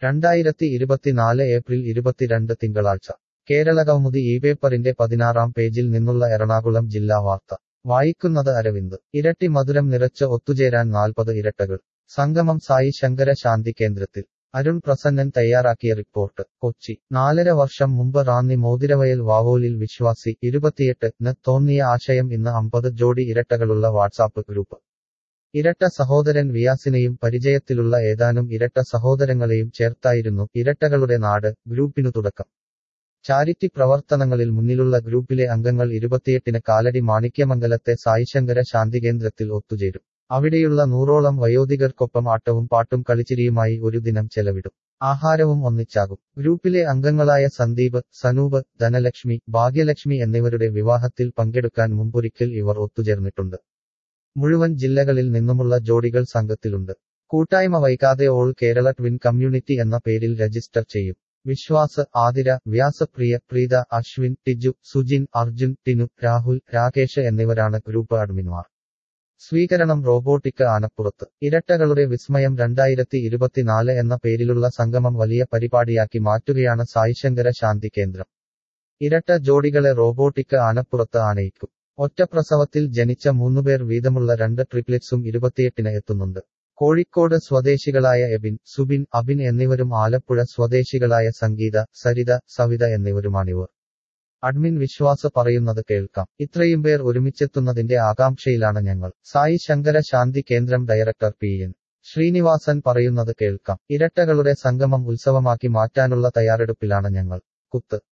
രണ്ടായിരത്തി ഇരുപത്തിനാല് ഏപ്രിൽ ഇരുപത്തിരണ്ട് തിങ്കളാഴ്ച കേരളകൗമുദി ഈ പേപ്പറിന്റെ പതിനാറാം പേജിൽ നിന്നുള്ള എറണാകുളം ജില്ലാ വാർത്ത വായിക്കുന്നത് അരവിന്ദ് ഇരട്ടി മധുരം നിറച്ച് ഒത്തുചേരാൻ നാൽപ്പത് ഇരട്ടകൾ സംഗമം സായി ശങ്കര ശാന്തി കേന്ദ്രത്തിൽ അരുൺ പ്രസന്നൻ തയ്യാറാക്കിയ റിപ്പോർട്ട് കൊച്ചി നാലര വർഷം മുമ്പ് റാന്നി മോതിരവയൽ വാവോലിൽ വിശ്വാസി ഇരുപത്തിയെട്ട് ന് തോന്നിയ ആശയം ഇന്ന് അമ്പത് ജോഡി ഇരട്ടകളുള്ള വാട്സാപ്പ് ഗ്രൂപ്പ് ഇരട്ട സഹോദരൻ വിയാസിനെയും പരിചയത്തിലുള്ള ഏതാനും ഇരട്ട സഹോദരങ്ങളെയും ചേർത്തായിരുന്നു ഇരട്ടകളുടെ നാട് ഗ്രൂപ്പിനു തുടക്കം ചാരിറ്റി പ്രവർത്തനങ്ങളിൽ മുന്നിലുള്ള ഗ്രൂപ്പിലെ അംഗങ്ങൾ ഇരുപത്തിയെട്ടിന് കാലടി മാണിക്യമംഗലത്തെ സായിശങ്കര ശാന്തികേന്ദ്രത്തിൽ ഒത്തുചേരും അവിടെയുള്ള നൂറോളം വയോധികർക്കൊപ്പം ആട്ടവും പാട്ടും കളിച്ചിരിയുമായി ഒരു ദിനം ചെലവിടും ആഹാരവും ഒന്നിച്ചാകും ഗ്രൂപ്പിലെ അംഗങ്ങളായ സന്ദീപ് സനൂപ് ധനലക്ഷ്മി ഭാഗ്യലക്ഷ്മി എന്നിവരുടെ വിവാഹത്തിൽ പങ്കെടുക്കാൻ മുമ്പൊരിക്കൽ ഇവർ ഒത്തുചേർന്നിട്ടുണ്ട് മുഴുവൻ ജില്ലകളിൽ നിന്നുമുള്ള ജോഡികൾ സംഘത്തിലുണ്ട് കൂട്ടായ്മ വൈകാതെ ഓൾ കേരള ട്വിൻ കമ്മ്യൂണിറ്റി എന്ന പേരിൽ രജിസ്റ്റർ ചെയ്യും വിശ്വാസ് ആതിര വ്യാസപ്രിയ പ്രീത അശ്വിൻ ടിജു സുജിൻ അർജുൻ ടിനു രാഹുൽ രാകേഷ് എന്നിവരാണ് ഗ്രൂപ്പ് അഡ്മിൻമാർ സ്വീകരണം റോബോട്ടിക് ആനപ്പുറത്ത് ഇരട്ടകളുടെ വിസ്മയം രണ്ടായിരത്തി ഇരുപത്തിനാല് എന്ന പേരിലുള്ള സംഗമം വലിയ പരിപാടിയാക്കി മാറ്റുകയാണ് സായിശങ്കര ശാന്തി കേന്ദ്രം ഇരട്ട ജോഡികളെ റോബോട്ടിക് ആനപ്പുറത്ത് ആനയിക്കും ഒറ്റപ്രസവത്തിൽ ജനിച്ച മൂന്നുപേർ വീതമുള്ള രണ്ട് ട്രിപ്ലെറ്റ്സും ഇരുപത്തിയെട്ടിന് എത്തുന്നുണ്ട് കോഴിക്കോട് സ്വദേശികളായ എബിൻ സുബിൻ അബിൻ എന്നിവരും ആലപ്പുഴ സ്വദേശികളായ സംഗീത സരിത സവിത എന്നിവരുമാണിവർ അഡ്മിൻ വിശ്വാസ പറയുന്നത് കേൾക്കാം ഇത്രയും പേർ ഒരുമിച്ചെത്തുന്നതിന്റെ ആകാംക്ഷയിലാണ് ഞങ്ങൾ സായി ശങ്കര ശാന്തി കേന്ദ്രം ഡയറക്ടർ പി എൻ ശ്രീനിവാസൻ പറയുന്നത് കേൾക്കാം ഇരട്ടകളുടെ സംഗമം ഉത്സവമാക്കി മാറ്റാനുള്ള തയ്യാറെടുപ്പിലാണ് ഞങ്ങൾ കുത്ത്